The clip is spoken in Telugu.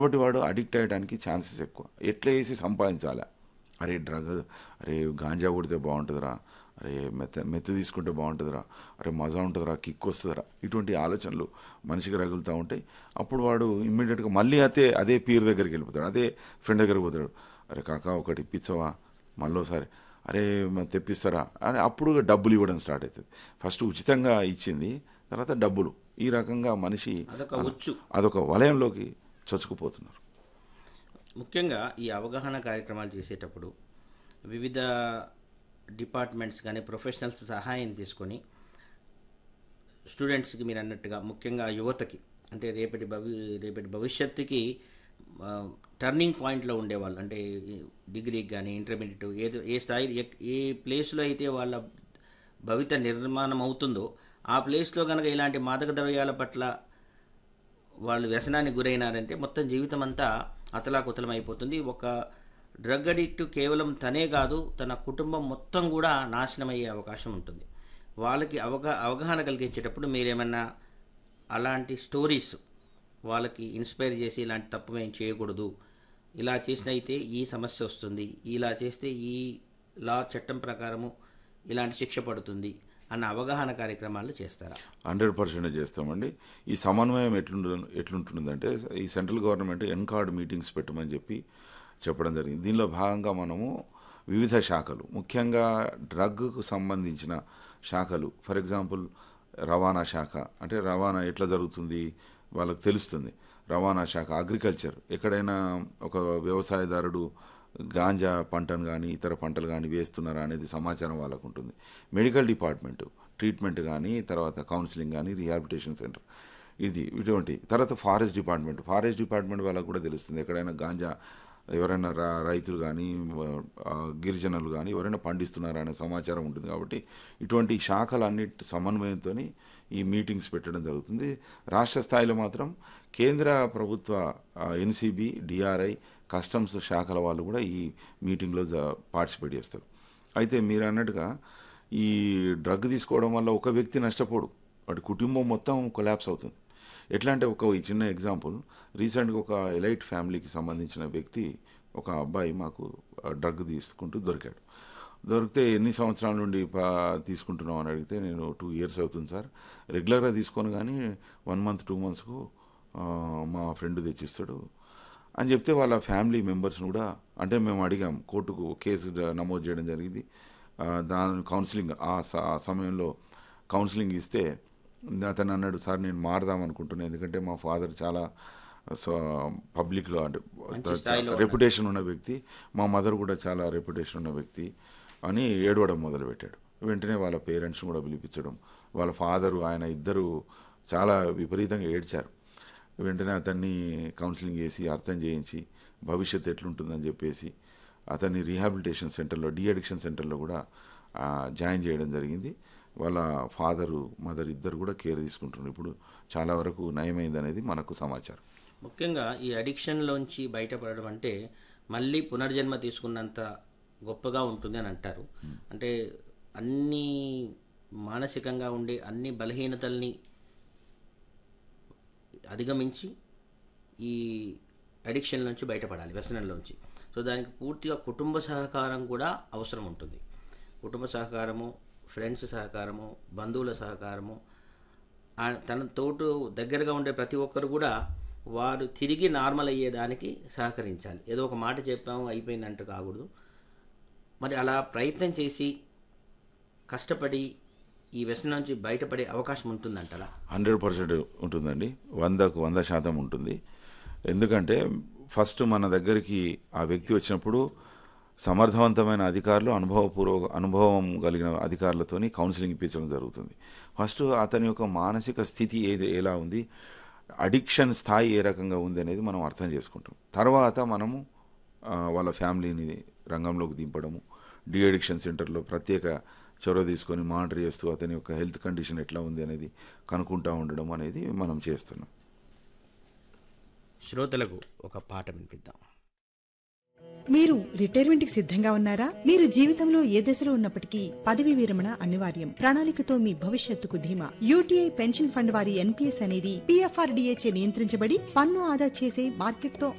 కాబట్టి వాడు అడిక్ట్ అయ్యడానికి ఛాన్సెస్ ఎక్కువ ఎట్లా వేసి సంపాదించాలా అరే డ్రగ్ అరే గాంజా కొడితే బాగుంటుందిరా అరే మెత్త మెత్త తీసుకుంటే బాగుంటుందిరా అరే మజా ఉంటుందిరా కిక్ వస్తుందిరా ఇటువంటి ఆలోచనలు మనిషికి రగులుతూ ఉంటాయి అప్పుడు వాడు ఇమ్మీడియట్గా మళ్ళీ అదే అదే పీర్ దగ్గరికి వెళ్ళిపోతాడు అదే ఫ్రెండ్ దగ్గరికి పోతాడు అరే కాక ఒకటి ఇప్పించవా మళ్ళీసారి అరే మరి తెప్పిస్తారా అని అప్పుడు డబ్బులు ఇవ్వడం స్టార్ట్ అవుతుంది ఫస్ట్ ఉచితంగా ఇచ్చింది తర్వాత డబ్బులు ఈ రకంగా మనిషి అదొక ఉచ్చు అదొక వలయంలోకి చొచ్చుకుపోతున్నారు ముఖ్యంగా ఈ అవగాహన కార్యక్రమాలు చేసేటప్పుడు వివిధ డిపార్ట్మెంట్స్ కానీ ప్రొఫెషనల్స్ సహాయం తీసుకొని స్టూడెంట్స్కి మీరు అన్నట్టుగా ముఖ్యంగా యువతకి అంటే రేపటి భవి రేపటి భవిష్యత్తుకి టర్నింగ్ పాయింట్లో ఉండేవాళ్ళు అంటే డిగ్రీకి కానీ ఇంటర్మీడియట్ ఏదో ఏ స్థాయి ఏ- ఏ ప్లేస్లో అయితే వాళ్ళ భవిత నిర్మాణం అవుతుందో ఆ ప్లేస్లో కనుక ఇలాంటి మాదక ద్రవ్యాల పట్ల వాళ్ళు వ్యసనానికి గురైనారంటే మొత్తం జీవితం అంతా అతలాకుతలం అయిపోతుంది ఒక డ్రగ్ అడిక్ట్ కేవలం తనే కాదు తన కుటుంబం మొత్తం కూడా నాశనం అయ్యే అవకాశం ఉంటుంది వాళ్ళకి అవగా అవగాహన కలిగించేటప్పుడు మీరేమన్నా అలాంటి స్టోరీస్ వాళ్ళకి ఇన్స్పైర్ చేసి ఇలాంటి తప్పు మేము చేయకూడదు ఇలా చేసినైతే ఈ సమస్య వస్తుంది ఇలా చేస్తే ఈ లా చట్టం ప్రకారము ఇలాంటి శిక్ష పడుతుంది అన్న అవగాహన కార్యక్రమాలు చేస్తారా హండ్రెడ్ పర్సెంట్ చేస్తామండి ఈ సమన్వయం ఎట్లుంటు ఎట్లుంటుందంటే ఈ సెంట్రల్ గవర్నమెంట్ ఎన్కార్డ్ మీటింగ్స్ పెట్టమని చెప్పి చెప్పడం జరిగింది దీనిలో భాగంగా మనము వివిధ శాఖలు ముఖ్యంగా డ్రగ్కు సంబంధించిన శాఖలు ఫర్ ఎగ్జాంపుల్ రవాణా శాఖ అంటే రవాణా ఎట్లా జరుగుతుంది వాళ్ళకి తెలుస్తుంది రవాణా శాఖ అగ్రికల్చర్ ఎక్కడైనా ఒక వ్యవసాయదారుడు గాంజా పంటను కానీ ఇతర పంటలు కానీ వేస్తున్నారా అనేది సమాచారం వాళ్ళకు ఉంటుంది మెడికల్ డిపార్ట్మెంట్ ట్రీట్మెంట్ కానీ తర్వాత కౌన్సిలింగ్ కానీ రిహాబిలిటేషన్ సెంటర్ ఇది ఇటువంటి తర్వాత ఫారెస్ట్ డిపార్ట్మెంట్ ఫారెస్ట్ డిపార్ట్మెంట్ వాళ్ళకు కూడా తెలుస్తుంది ఎక్కడైనా గాంజా ఎవరైనా రా రైతులు కానీ ఆ, గిరిజనులు కానీ ఎవరైనా పండిస్తున్నారా అనే సమాచారం ఉంటుంది కాబట్టి ఇటువంటి శాఖలన్నిటి సమన్వయంతో ఈ మీటింగ్స్ పెట్టడం జరుగుతుంది రాష్ట్ర స్థాయిలో మాత్రం కేంద్ర ప్రభుత్వ ఎన్సీబీ డిఆర్ఐ కస్టమ్స్ శాఖల వాళ్ళు కూడా ఈ మీటింగ్లో పార్టిసిపేట్ చేస్తారు అయితే మీరు అన్నట్టుగా ఈ డ్రగ్ తీసుకోవడం వల్ల ఒక వ్యక్తి నష్టపోడు వాడి కుటుంబం మొత్తం కొలాప్స్ అవుతుంది ఎట్లా అంటే ఒక ఈ చిన్న ఎగ్జాంపుల్ రీసెంట్గా ఒక ఎలైట్ ఫ్యామిలీకి సంబంధించిన వ్యక్తి ఒక అబ్బాయి మాకు డ్రగ్ తీసుకుంటూ దొరికాడు దొరికితే ఎన్ని సంవత్సరాల నుండి పా- తీసుకుంటున్నాం అని అడిగితే నేను టూ ఇయర్స్ అవుతుంది సార్ రెగ్యులర్గా తీసుకొని కానీ వన్ మంత్ టూ మంత్స్కు మా ఫ్రెండ్ తెచ్చిస్తాడు అని చెప్తే వాళ్ళ ఫ్యామిలీ మెంబర్స్ని కూడా అంటే మేము అడిగాం కోర్టుకు కేసు ద- నమోదు చేయడం జరిగింది ఆ, దాని కౌన్సిలింగ్ ఆ స- ఆ సమయంలో కౌన్సిలింగ్ ఇస్తే అతను అన్నాడు సార్ నేను మారదాం అనుకుంటున్నాను ఎందుకంటే మా ఫాదర్ చాలా సో పబ్లిక్లో అంటే మంచి స్థాయిలో రెప్యుటేషన్ ఉన్న వ్యక్తి మా మదర్ కూడా చాలా రెప్యుటేషన్ ఉన్న వ్యక్తి అని ఏడవడం మొదలుపెట్టాడు వెంటనే వాళ్ళ పేరెంట్స్ని కూడా పిలిపించడం వాళ్ళ ఫాదరు ఆయన ఇద్దరు చాలా విపరీతంగా ఏడ్చారు వెంటనే అతన్ని కౌన్సిలింగ్ చేసి అర్థం చేయించి భవిష్యత్తు ఎట్లుంటుందని చెప్పేసి అతన్ని రీహాబిలిటేషన్ సెంటర్లో డీ అడిక్షన్ సెంటర్లో కూడా ఆ, జాయిన్ చేయడం జరిగింది వాళ్ళ ఫాదరు మదర్ ఇద్దరు కూడా కేర్ తీసుకుంటున్నారు ఇప్పుడు చాలా వరకు నయమైంది అనేది మనకు సమాచారం ముఖ్యంగా ఈ అడిక్షన్లోంచి బయటపడడం అంటే మళ్ళీ పునర్జన్మ తీసుకున్నంత గొప్పగా ఉంటుంది అని అంటారు అంటే అన్ని మానసికంగా ఉండే అన్ని బలహీనతల్ని అధిగమించి ఈ అడిక్షన్ నుంచి బయటపడాలి వ్యసనంలోంచి సో దానికి పూర్తిగా కుటుంబ సహకారం కూడా అవసరం ఉంటుంది కుటుంబ సహకారము ఫ్రెండ్స్ సహకారము బంధువుల సహకారము ఆ తన తోటు దగ్గరగా ఉండే ప్రతి ఒక్కరు కూడా వారు తిరిగి నార్మల్ అయ్యేదానికి సహకరించాలి ఏదో ఒక మాట చెప్పాము అయిపోయిందంటూ కాకూడదు మరి అలా ప్రయత్నం చేసి కష్టపడి ఈ వ్యసనం నుంచి బయటపడే అవకాశం ఉంటుందంటారా హండ్రెడ్ పర్సెంట్ ఉంటుందండి వందకు వంద శాతం ఉంటుంది ఎందుకంటే ఫస్ట్ మన దగ్గరికి ఆ వ్యక్తి వచ్చినప్పుడు సమర్థవంతమైన అధికారులు అనుభవపూర్వక అనుభవం కలిగిన అధికారులతోని కౌన్సిలింగ్ ఇప్పించడం జరుగుతుంది ఫస్ట్ అతని యొక్క మానసిక స్థితి ఏది ఎలా ఉంది అడిక్షన్ స్థాయి ఏ రకంగా ఉంది అనేది మనం అర్థం చేసుకుంటాం తర్వాత మనము ఆ, వాళ్ళ ఫ్యామిలీని రంగంలోకి దింపడము డి అడిక్షన్ సెంటర్లో ప్రత్యేక చొరవ తీసుకొని మానిటర్ చేస్తూ అతని యొక్క హెల్త్ కండిషన్ ఎట్లా ఉంది అనేది కనుక్కుంటా ఉండడం అనేది మనం చేస్తున్నాం శ్రోతలకు ఒక పాట వినిపిద్దాం మీరు రిటైర్మెంట్ కి సిద్ధంగా ఉన్నారా మీరు జీవితంలో ఏ దశలో ఉన్నప్పటికీ పదవి విరమణ అనివార్యం ప్రణాళికతో మీ భవిష్యత్తుకు ధీమా యూటీఐ పెన్షన్ ఫండ్ వారి ఎన్పీఎస్ అనేది పీఎఫ్ఆర్డీఏచే నియంత్రించబడి పన్ను ఆదా చేసే మార్కెట్ తో